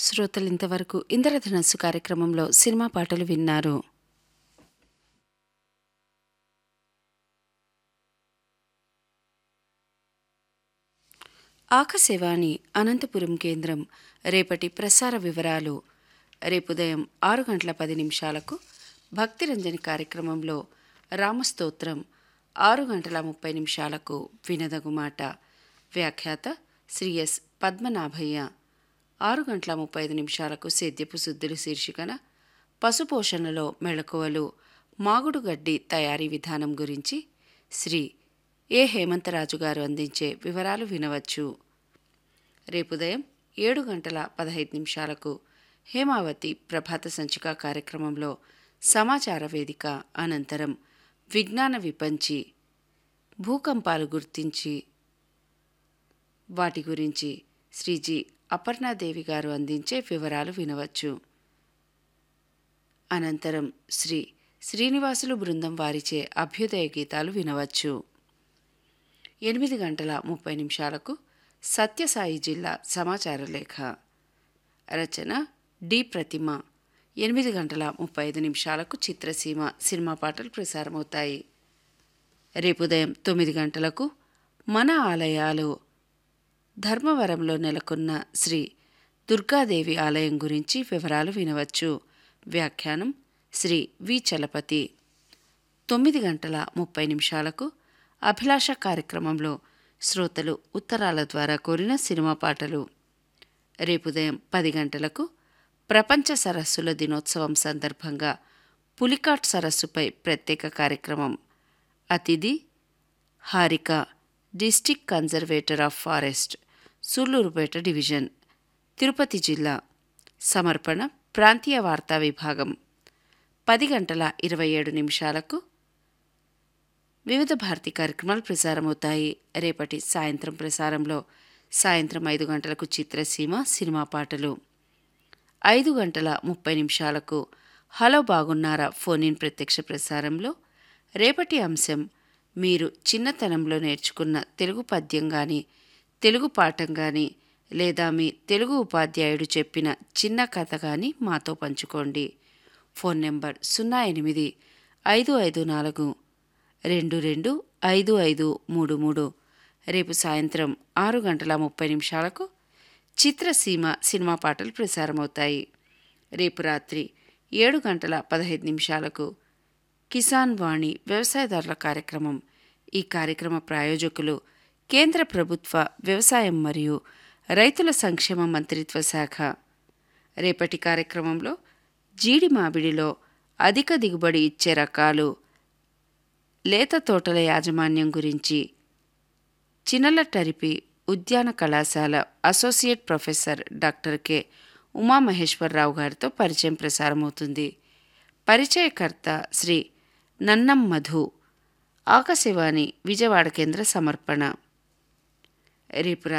శ్రోతలు ఇంతవరకు ఇంద్రధనస్సు కార్యక్రమంలో సినిమా పాటలు విన్నారు ఆకాశవాణి అనంతపురం కేంద్రం రేపటి ప్రసార వివరాలు రేపు ఉదయం ఆరు గంటల పది నిమిషాలకు భక్తిరంజని కార్యక్రమంలో రామస్తోత్రం ఆరు గంటల ముప్పై నిమిషాలకు వినదగు మాట వ్యాఖ్యాత శ్రీ ఎస్ పద్మనాభయ్య ఆరు గంటల ముప్పై ఐదు నిమిషాలకు సేద్యపు శుద్ధులు శీర్షికన పశుపోషణలో మెళకువలు మాగుడు గడ్డి తయారీ విధానం గురించి శ్రీ ఏ హేమంతరాజు గారు అందించే వివరాలు వినవచ్చు రేపు ఉదయం ఏడు గంటల పదహైదు నిమిషాలకు హేమావతి ప్రభాత సంచిక కార్యక్రమంలో సమాచార వేదిక అనంతరం విజ్ఞాన విపంచి భూకంపాలు గుర్తించి వాటి గురించి శ్రీజీ అపర్ణాదేవి గారు అందించే వివరాలు వినవచ్చు అనంతరం శ్రీ శ్రీనివాసులు బృందం వారిచే అభ్యుదయ గీతాలు వినవచ్చు ఎనిమిది గంటల ముప్పై నిమిషాలకు సత్యసాయి జిల్లా సమాచార లేఖ రచన డి ప్రతిమ ఎనిమిది గంటల ముప్పై ఐదు నిమిషాలకు చిత్రసీమ సినిమా పాటలు ప్రసారమవుతాయి రేపు ఉదయం తొమ్మిది గంటలకు మన ఆలయాలు ధర్మవరంలో నెలకొన్న శ్రీ దుర్గాదేవి ఆలయం గురించి వివరాలు వినవచ్చు వ్యాఖ్యానం శ్రీ వి చలపతి తొమ్మిది గంటల ముప్పై నిమిషాలకు అభిలాష కార్యక్రమంలో శ్రోతలు ఉత్తరాల ద్వారా కోరిన సినిమా పాటలు రేపు ఉదయం పది గంటలకు ప్రపంచ సరస్సుల దినోత్సవం సందర్భంగా పులికాట్ సరస్సుపై ప్రత్యేక కార్యక్రమం అతిథి Harika district conservator of forest Sullurpeta division Tirupati జిల్లా సమర్పణ ప్రాంతీయ వార్తా విభాగం పది గంటల ఇరవై ఏడు నిమిషాలకు వివిధ భారతి కార్యక్రమాలు ప్రసారమవుతాయి రేపటి సాయంత్రం ప్రసారంలో సాయంత్రం ఐదు గంటలకు చిత్రసీమ సినిమా పాటలు ఐదు గంటల ముప్పై నిమిషాలకు హలో బాగున్నారా ఫోన్ ఇన్ ప్రత్యక్ష ప్రసారంలో రేపటి అంశం మీరు చిన్నతనంలో నేర్చుకున్న తెలుగు పద్యం కానీ తెలుగు పాఠం కానీ లేదా మీ తెలుగు ఉపాధ్యాయుడు చెప్పిన చిన్న కథ కానీ మాతో పంచుకోండి ఫోన్ నెంబర్ సున్నా ఎనిమిది ఐదు ఐదు నాలుగు రెండు రెండు ఐదు ఐదు మూడు మూడు రేపు సాయంత్రం ఆరు గంటల ముప్పై నిమిషాలకు చిత్రసీమ సినిమా పాటలు ప్రసారమవుతాయి రేపు రాత్రి ఏడు గంటల పదహైదు నిమిషాలకు కిసాన్ వాణి వ్యవసాయదారుల కార్యక్రమం ఈ కార్యక్రమ ప్రాయోజకులు కేంద్ర ప్రభుత్వ వ్యవసాయం మరియు రైతుల సంక్షేమ మంత్రిత్వ శాఖ రేపటి కార్యక్రమంలో జీడి మామిడిలో అధిక దిగుబడి ఇచ్చే రకాలు లేత తోటల యాజమాన్యం గురించి చినలటరిపి ఉద్యాన కళాశాల associate professor doctor K Umamaheswara Rao గారితో పరిచయం ప్రసారమవుతుంది పరిచయకర్త శ్రీ నన్నం మధు ఆకాశవాణి విజయవాడ కేంద్ర సమర్పణ రేపు